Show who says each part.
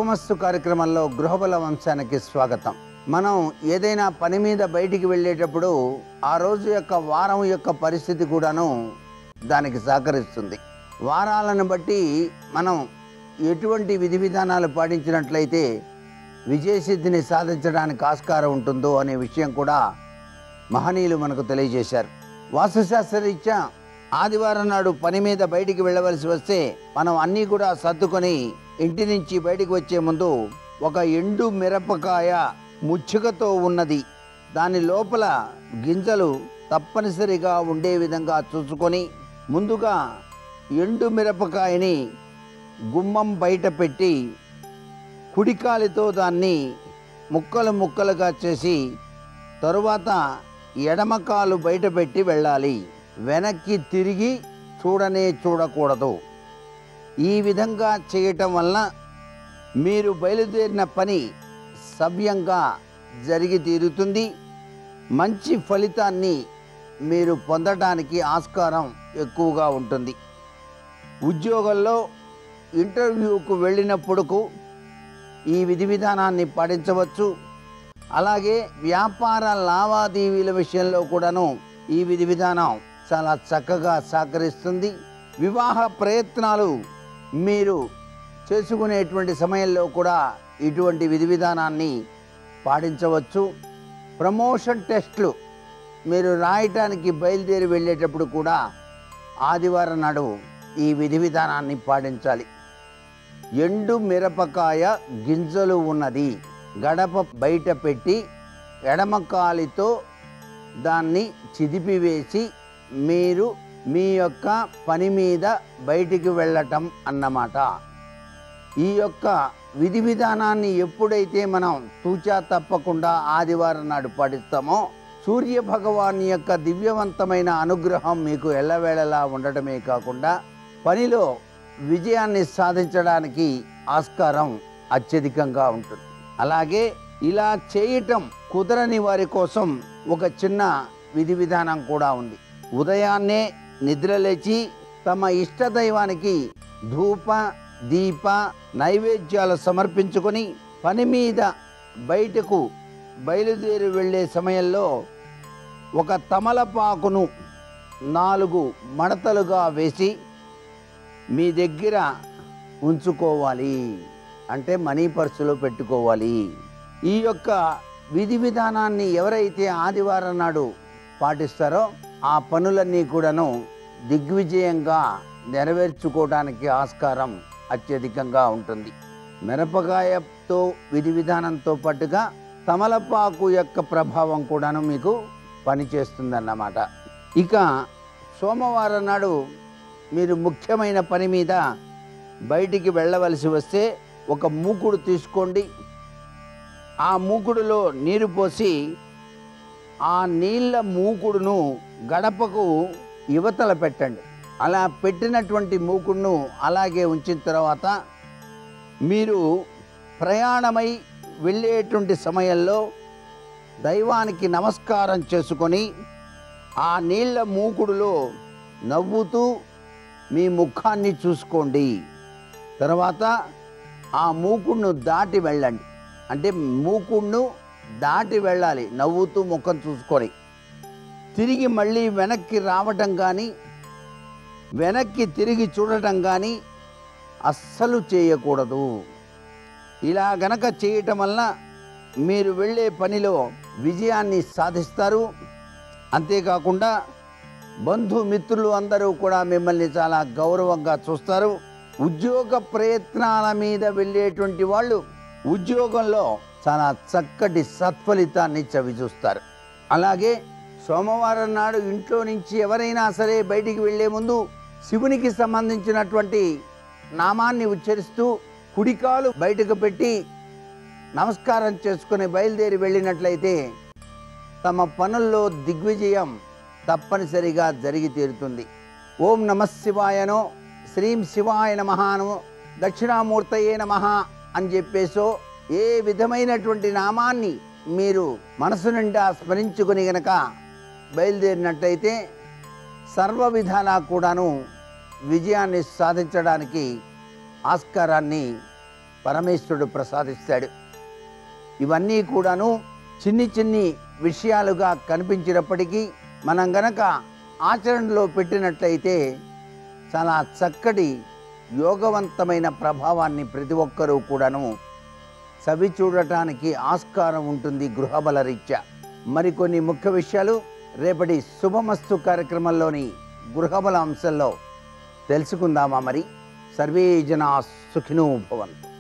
Speaker 1: శుభమస్తు కార్యక్రమంలో గృహబల వంశానికి స్వాగతం మనం ఏదైనా పని మీద బయటికి వెళ్ళేటప్పుడు ఆ రోజు యొక్క వారం యొక్క పరిస్థితి కూడాను దానికి సహకరిస్తుంది వారాలను బట్టి మనం ఎటువంటి విధి విధానాలు పాటించినట్లయితే విజయసిద్ధిని సాధించడానికి ఆస్కారం ఉంటుందో అనే విషయం కూడా మహనీయులు మనకు తెలియజేశారు వాస్తుశాస్త్రరీత్యా ఆదివారం నాడు పని మీద బయటికి వెళ్ళవలసి వస్తే మనం అన్నీ కూడా సర్దుకొని ఇంటి నుంచి బయటికి వచ్చే ముందు ఒక ఎండు మిరపకాయ ముచ్చుకతో ఉన్నది దాని లోపల గింజలు తప్పనిసరిగా ఉండే విధంగా చూసుకొని ముందుగా ఎండు మిరపకాయని గుమ్మం బయట పెట్టి కుడికాలితో దాన్ని ముక్కలు ముక్కలుగా చేసి తరువాత ఎడమకాలు బయట పెట్టి వెళ్ళాలి వెనక్కి తిరిగి చూడనే చూడకూడదు ఈ విధంగా చేయటం వలన మీరు బయలుదేరిన పని సవ్యంగా జరిగి తీరుతుంది మంచి ఫలితాన్ని మీరు పొందడానికి ఆస్కారం ఎక్కువగా ఉంటుంది ఉద్యోగంలో ఇంటర్వ్యూకు వెళ్ళినప్పుడుకు ఈ విధి విధానాన్ని పాటించవచ్చు అలాగే వ్యాపార లావాదేవీల విషయంలో కూడాను ఈ విధి విధానం చాలా చక్కగా సహకరిస్తుంది వివాహ ప్రయత్నాలు మీరు చేసుకునేటువంటి సమయంలో కూడా ఇటువంటి విధి విధానాన్ని పాటించవచ్చు ప్రమోషన్ టెస్ట్లు మీరు రాయటానికి బయలుదేరి వెళ్ళేటప్పుడు కూడా ఆదివారం నాడు ఈ విధి విధానాన్ని పాటించాలి ఎండు మిరపకాయ గింజలు ఉన్నది గడప బయట పెట్టి ఎడమకాలితో దాన్ని చిదిపివేసి మీరు మీ యొక్క పని మీద బయటికి వెళ్ళటం అన్నమాట ఈ యొక్క విధి విధానాన్ని ఎప్పుడైతే మనం తూచా తప్పకుండా ఆదివారం నాడు పాటిస్తామో సూర్య భగవాన్ యొక్క దివ్యవంతమైన అనుగ్రహం మీకు ఎల్లవేళలా ఉండటమే కాకుండా పనిలో విజయాన్ని సాధించడానికి ఆస్కారం అత్యధికంగా ఉంటుంది అలాగే ఇలా చేయటం కుదరని వారి కోసం ఒక చిన్న విధి విధానం కూడా ఉంది ఉదయాన్నే నిద్రలేచి తమ ఇష్టదైవానికి ధూప దీప నైవేద్యాలు సమర్పించుకొని పని మీద బయటకు బయలుదేరి వెళ్ళే సమయంలో ఒక తమలపాకును నాలుగు మడతలుగా వేసి మీ దగ్గర ఉంచుకోవాలి అంటే మనీ పర్సులో పెట్టుకోవాలి ఈ యొక్క విధి విధానాన్ని ఎవరైతే ఆదివారం నాడు పాటిస్తారో ఆ పనులన్నీ కూడాను దిగ్విజయంగా నెరవేర్చుకోవడానికి ఆస్కారం అత్యధికంగా ఉంటుంది మిరపకాయతో విధి విధానంతో పాటుగా తమలపాకు యొక్క ప్రభావం కూడాను మీకు పనిచేస్తుందన్నమాట ఇక సోమవారం నాడు మీరు ముఖ్యమైన పని మీద బయటికి వెళ్ళవలసి వస్తే ఒక మూకుడు తీసుకోండి ఆ మూకుడులో నీరు పోసి ఆ నీళ్ళ మూకుడును గడపకు యువతల పెట్టండి అలా పెట్టినటువంటి మూకుడును అలాగే ఉంచిన తర్వాత మీరు ప్రయాణమై వెళ్ళేటువంటి సమయంలో దైవానికి నమస్కారం చేసుకొని ఆ నీళ్ళ మూకుడులో నవ్వుతూ మీ ముఖాన్ని చూసుకోండి తర్వాత ఆ మూకుడును దాటి వెళ్ళండి అంటే మూకుడును దాటి వెళ్ళాలి నవ్వుతూ ముఖం చూసుకొని తిరిగి మళ్ళీ వెనక్కి రావటం కానీ వెనక్కి తిరిగి చూడటం కానీ అస్సలు చేయకూడదు ఇలా గనక చేయటం వలన మీరు వెళ్ళే పనిలో విజయాన్ని సాధిస్తారు అంతేకాకుండా బంధుమిత్రులు అందరూ కూడా మిమ్మల్ని చాలా గౌరవంగా చూస్తారు ఉద్యోగ ప్రయత్నాల మీద వెళ్ళేటువంటి వాళ్ళు ఉద్యోగంలో చాలా చక్కటి సత్ఫలితాన్ని చవిచూస్తారు అలాగే సోమవారం నాడు ఇంట్లో నుంచి ఎవరైనా సరే బయటికి వెళ్ళే ముందు శివునికి సంబంధించినటువంటి నామాన్ని ఉచ్చరిస్తూ కుడికాలు బయటకు పెట్టి నమస్కారం చేసుకుని బయలుదేరి వెళ్ళినట్లయితే తమ పనుల్లో దిగ్విజయం తప్పనిసరిగా జరిగి తీరుతుంది ఓం నమ శివాయనో శ్రీం శివాయ నమహాను దక్షిణామూర్తయే నమ అని చెప్పేసో ఏ విధమైనటువంటి నామాన్ని మీరు మనసు నిండా స్మరించుకుని గనక బయలుదేరినట్టయితే సర్వ విధాలా కూడాను విజయాన్ని సాధించడానికి ఆస్కారాన్ని పరమేశ్వరుడు ప్రసాదిస్తాడు ఇవన్నీ కూడాను చిన్ని చిన్ని విషయాలుగా కనిపించినప్పటికీ మనం గనక ఆచరణలో పెట్టినట్లయితే చాలా చక్కటి యోగవంతమైన ప్రభావాన్ని ప్రతి ఒక్కరూ కూడాను చవి చూడటానికి ఆస్కారం ఉంటుంది గృహబల రీత్యా మరికొన్ని ముఖ్య విషయాలు రేపటి శుభమస్తు కార్యక్రమంలోని గృహబల అంశంలో తెలుసుకుందామా మరి సర్వే జనా సుఖినో భవంతు